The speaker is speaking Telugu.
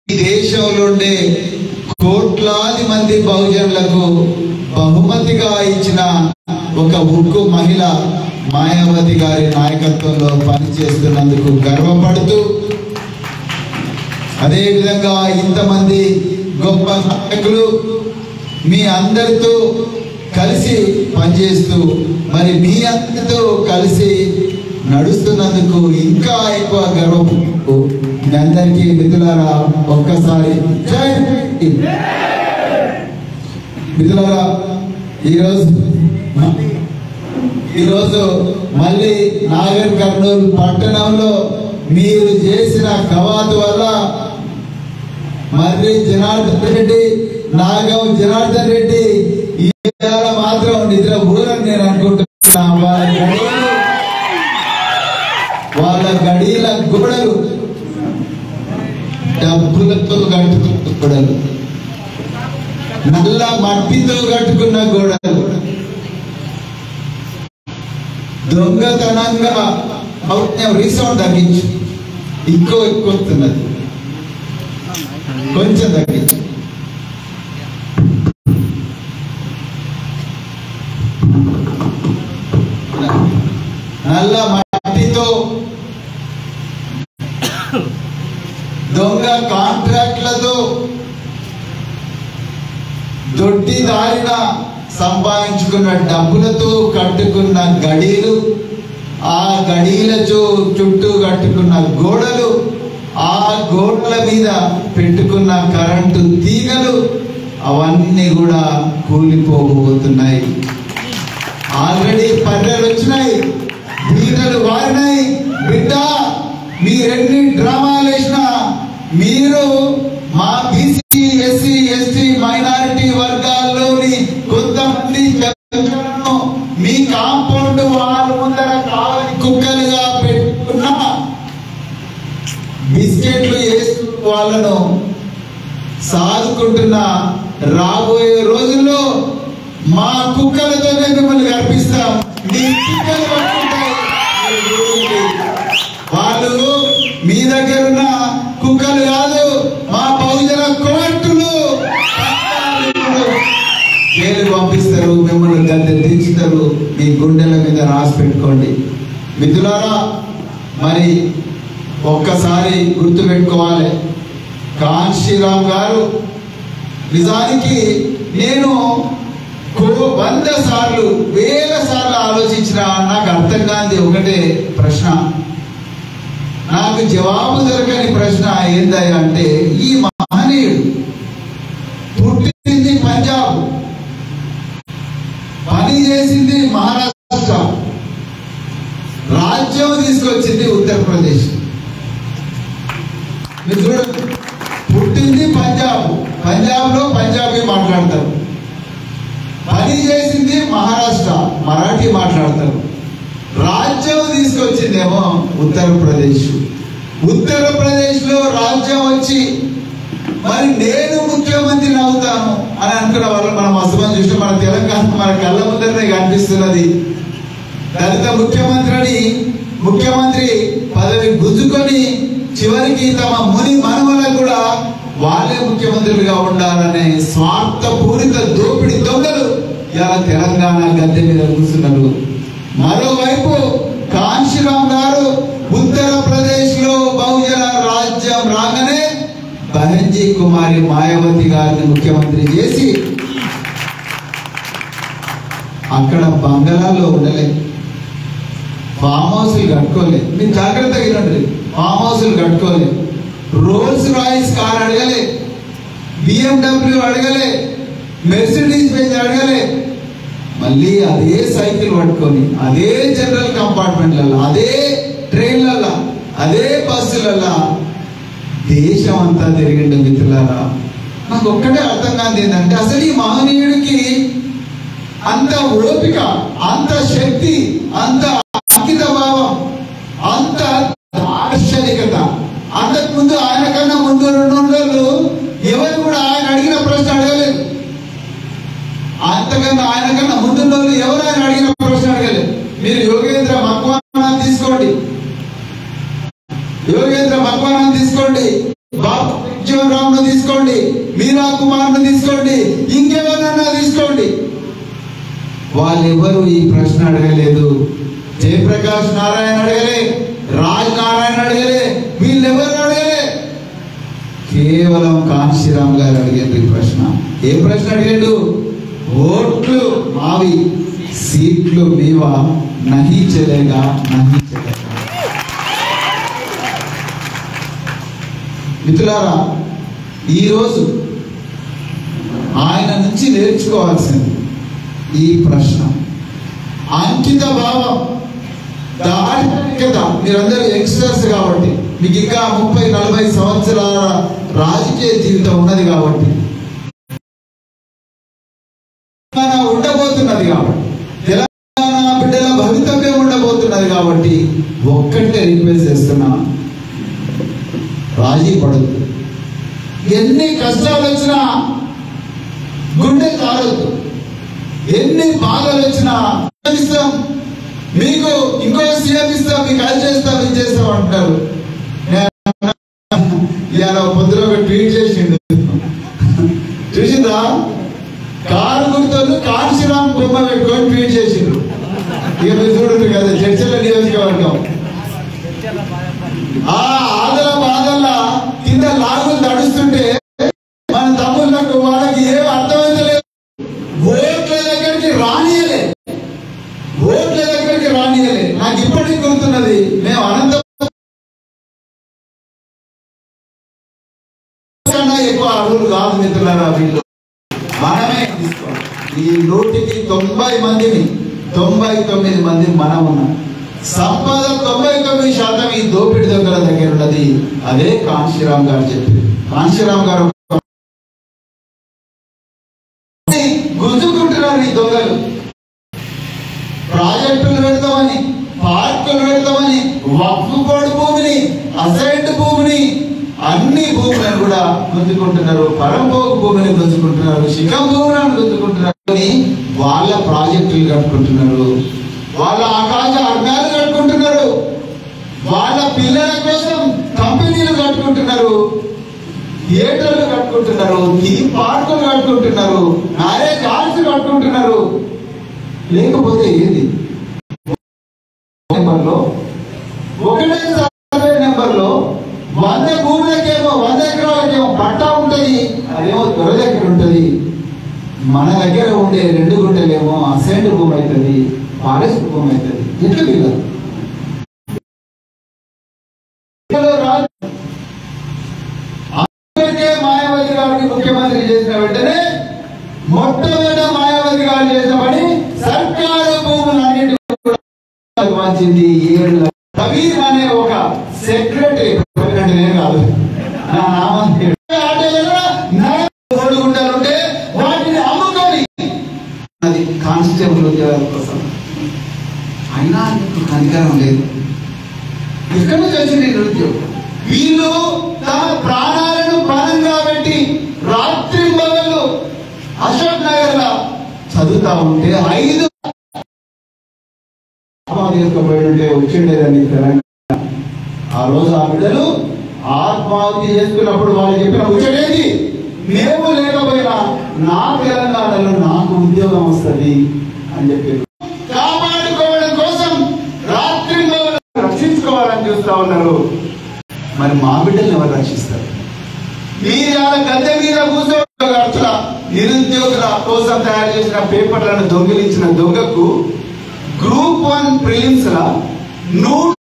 ఈ దేశంలో ఉండే కోట్లాది మంది బహుజనులకు బహుమతిగా ఇచ్చిన ఒక ఉక్కు మహిళ మాయావతి గారి నాయకత్వంలో పనిచేస్తున్నందుకు గర్వపడుతూ అదేవిధంగా ఇంతమంది గొప్ప నాయకులు మీ అందరితో కలిసి పనిచేస్తూ మరి మీ అందరితో కలిసి నడుస్తున్నందుకు ఇంకా ఎక్కువ గర్వం మీ అందరికీ మిత్రులారా ఒక్కసారి జై హింద్. మిత్రులారా ఈరోజు ఈరోజు మళ్ళీ నాగర్ కర్నూలు పట్టణంలో మీరు చేసిన కవాతు వల్ల మర్రి జనార్దన్ రెడ్డి నాగం జనార్దన్ రెడ్డి ఇవాళ మాత్రం నిద్ర ఊరని నేను అనుకుంటున్నా వాళ్ళ గడియలు వాళ్ళ గడియల గోడలు డబ్బులతో కట్టుకున్న గోడలు నల్ల మట్టితో కట్టుకున్న గోడలు దొంగతనంగా రీసౌండ్ తగ్గించు ఇంకో ఎక్కువ వస్తున్నది కొంచెం తగ్గించు నల్ల మట్టితో దొంగ కాంట్రాక్ట్లతో దొడ్డి దారిన సంపాదించుకున్న డబ్బులతో కట్టుకున్న గడీలు ఆ గడీల చు- చుట్టూ కట్టుకున్న గోడలు ఆ గోడల మీద పెట్టుకున్న కరెంటు తీగలు అవన్నీ కూడా కూలిపోబోతున్నాయి ఆల్రెడీ పర్రెలు వచ్చినాయి బీటలు వారినాయి బిడ్డ మీరెన్ని డ్రామాలు వేసినా మీరు మా బీసీ ఎస్సీ ఎస్టీ మైనారిటీ వర్గాల్లోని కొంతమంది జనాలను మీ కాంపౌండ్ వాళ్ళ ముందర కావలి కుక్కలుగా పెట్టుకున్న బిస్కెట్లు వేస్తూ వాళ్ళను సాదుకుంటున్న రాబోయే రోజుల్లో మా కుక్కలతోనే మిమ్మల్ని కనిపిస్తాం మీ కుక్కలు పట్టుకుంటాయి మీరు చూడండి. వాళ్ళు మీ దగ్గర ఉన్న కుక్కలు కాదు మా బహుజన కోర్టులు జైలు పంపిస్తారు మిమ్మల్ని గద్దె దించుతారు మీ గుండెల మీద రాసి పెట్టుకోండి మిత్రులారా మరి ఒక్కసారి గుర్తు పెట్టుకోవాలి కాంశీరామ్ గారు నిజానికి నేను కో- వంద సార్లు వేల సార్లు ఆలోచించిన నాకు అర్థం కాని ఒకటే ప్రశ్న నాకు జవాబు దొరకని ప్రశ్న ఏందయ్య అంటే ఈ మహనీయుడు పుట్టింది పంజాబ్ పని చేసింది మహారాష్ట్ర రాజ్యం తీసుకొచ్చింది ఉత్తరప్రదేశ్ మీరు చూడండి పుట్టింది పంజాబ్ పంజాబ్ లో పంజాబీ మాట్లాడతారు పని చేసింది మహారాష్ట్ర మరాఠీ మాట్లాడతారు రాజ్యం తీసుకొచ్చిందేమో ఉత్తరప్రదేశ్ ఉత్తరప్రదేశ్ లో రాజ్యం వచ్చి మరి నేను ముఖ్యమంత్రిని అవుతాను అని అనుకున్న వాళ్ళు మనం అసమం చూస్తే మన తెలంగాణ మన కళ్ళ ముందరనే కనిపిస్తున్నది దళిత ముఖ్యమంత్రిని ముఖ్యమంత్రి పదవి గుంజుకొని చివరికి తమ ముని మనవలకు కూడా వాళ్ళే ముఖ్యమంత్రులుగా ఉండాలనే స్వార్థపూరిత దోపిడి దొంగలు ఇలా తెలంగాణ గద్దె మీద కూర్చున్నారు మరోవైపు కాంశీరామ్ గారు ఉత్తరప్రదేశ్ లో బహుజన రాజ్యం రాగానే బహంజీ కుమారి మాయావతి గారిని ముఖ్యమంత్రి చేసి అక్కడ బంగాళాలో ఉండలే ఫామ్ హౌస్లు కట్టుకోలే మీరు జాగ్రత్తగా వినండి ఫామ్ హౌస్లు కట్టుకోలే రోల్స్ రాయిస్ కార్ అడగలే బిఎండబ్ల్యూ అడగలే మెర్సిడీస్ బెంజ్ అడగలే మళ్ళీ అదే సైకిల్ పట్టుకొని అదే జనరల్ కంపార్ట్మెంట్లలో అదే ట్రైన్లలో అదే బస్సులలో దేశం అంతా తిరిగిండు మిత్రులారా నాకు ఒక్కటే అర్థం కాదు ఏంటంటే అసలు ఈ మహనీయుడికి అంత ఓపిక అంత శక్తి అంత అంకిత భావం అంత దార్శనికత అంతకు ముందు ఆయన కన్నా ముందు రెండు వాళ్ళు ఎవరు కూడా ఆయన అడిగిన ప్రశ్న అడగలేదు అంతకన్నా ఆయన కన్నా ముందున్న వాళ్ళు ఎవరు ఆయన అడిగిన ప్రశ్న అడగలేదు మీరు యోగేంద్ర మక్వానాన్ని తీసుకోండి యోగేంద్ర మక్వానాన్ని తీసుకోండి బాబు జగజ్జీవన్ రామ్ మీరా కుమార్ని తీసుకోండి ఇంకెవరినైనా తీసుకోండి వాళ్ళెవరు ఈ ప్రశ్న అడగలేదు జయప్రకాష్ నారాయణ అడగలే రాజ్ నారాయణ అడగలే వీళ్ళెవరు అడగలే కేవలం కాంశీరామ్ గారు అడిగారు ఈ ప్రశ్న ఏ ప్రశ్న అడిగాడు ఓట్లు మావి సీట్లు మీవా నహి చెలేగా నహి చెలేగా మిత్రులారా ఈరోజు ఆయన నుంచి నేర్చుకోవాల్సింది ఈ ప్రశ్న అంకిత భావం దార్శనికత మీరందరూ యంగ్స్టర్స్ కాబట్టి మీకు ఇంకా ముప్పై నలభై సంవత్సరాల రాజకీయ జీవితం ఉన్నది కాబట్టి తెలంగాణ ఉండబోతున్నది కాబట్టి తెలంగాణ బిడ్డల భవితవ్యం ఉండబోతున్నది కాబట్టి ఒక్కటే రిక్వెస్ట్ చేస్తున్నా రాజీ పడద్దు ఎన్ని కష్టాలు వచ్చినా గుండె కారద్దు ఎన్ని బాధలు వచ్చినా ఇస్తాం మీకు ఇంకో సీఎం ఇస్తాం మీకు అది చేస్తాం ఇది చేస్తాం అంటారు ఇవాళ పొద్దున ఒక ట్వీట్ చేసిండు చూసిందా కారు గుర్తులు కాంశీరామ్ బొమ్మ పెట్టుకొని ట్వీట్ చేసిండ్రు ఇక మీరు చూడండి కదా చర్చల నియోజకవర్గం ఆ ఆదల బాధల కింద లాగులు తడుస్తుంటే మన తమ్ముళ్ళకు వాళ్ళకి ఏం అర్థమైతే లేదు ఓట్ల దగ్గరికి రానియలే ఓట్ల దగ్గరికి రానియలే నాకు ఇప్పటికి గుర్తున్నది మేము అనంత కన్నా ఎక్కువ అడుగులు కాదు మిత్రులారా వీళ్ళు మనమే తీసుకోవాలి ఈ నూటికి తొంభై మందిని తొంభై తొమ్మిది మంది మనం ఉన్నాం సంపద తొంభై తొమ్మిది శాతం ఈ దోపిడి దొంగల దగ్గర ఉన్నది అదే కాంశీరామ్ గారు చెప్పింది కాంశీరామ్ గారు గుంజుకుంటున్నారు ఈ దొంగలు ప్రాజెక్టులు పెడతామని పార్కులు పెడతామని వక్ఫ్ బోర్డు భూమిని అసైన్డ్ భూమిని అన్ని భూములను కూడా గుంజుకుంటున్నారు పరంపోకు భూమిని గుంజుకుంటున్నారు శిఖం భూములను గుంజుకుంటున్నారు అని వాళ్ళ ప్రాజెక్టులు కట్టుకుంటున్నారు వాళ్ళ ఆకాశ అర్థాలు కట్టుకుంటున్నారు వాళ్ళ పిల్లల కోసం కంపెనీలు కట్టుకుంటున్నారు థియేటర్లు కట్టుకుంటున్నారు థీమ్ పార్కులు కట్టుకుంటున్నారు మ్యారేజ్ హాల్స్ కట్టుకుంటున్నారు లేకపోతే ఏది నెంబర్లో ఒకటే సర్వే నెంబర్లో వంద భూములకేమో వంద ఎకరాలకేమో పట్టా ఉంటది అదేమో దొర దగ్గర ఉంటది మన దగ్గర ఉండే రెండు గుంటలేమో అసైన్డ్ భూమి అవుతుంది ఫారెస్ట్ భూమి అవుతుంది ఎట్లా వీళ్ళు అందరికీ మాయావతి గారిని ముఖ్యమంత్రి చేసిన వెంటనే మొట్టమొదట మాయావతి గారు చేసిన పని సర్కారు భూములన్నిటి కూడా మార్చింది ఏడు లక్ష- కబీర్ అనే ఒక సెక్రటరీ ప్రెసిడెంట్ నేను కాదు నా నామం పేరు. ఆటలలో నలభై మూడు గుంటలు ఉంటే వాటిని అమ్ముకొని అది కానిస్టేబుల్ ఉద్యోగాల కోసం అయినా నీకు కనికరం లేదు ఎక్కడ నుంచి వచ్చింది ఈ నిరుద్యోగం వీళ్ళు తమ ప్రాణాలను పణంగా పెట్టి రాత్రి పగళ్ళు అశోక్ నగర్ లో చదువుతా ఉంటే ఐదు తీసుకుపోయి ఉంటే వచ్చిండేదండి తెలంగాణ ఆ రోజు ఆ బిడ్డలు ఆత్మహత్య చేసుకున్నప్పుడు వాళ్ళు చెప్పిన ముచ్చటేది మేము లేకపోయినా నా తెలంగాణలో నాకు ఉద్యోగం వస్తుంది అని చెప్పారు కాపాడుకోవడం కోసం రాత్రి రక్షించుకోవాలని చూస్తా ఉన్నారు మరి మా బిడ్డల్ని ఎవరు రక్షిస్తారు మీరు ఆడ గద్దె మీద కూర్చోగల నిరుద్యోగుల కోసం తయారు చేసిన పేపర్లను దొంగిలించిన దొంగకు గ్రూప్ వన్ ప్రిలిమ్స్ లా నూట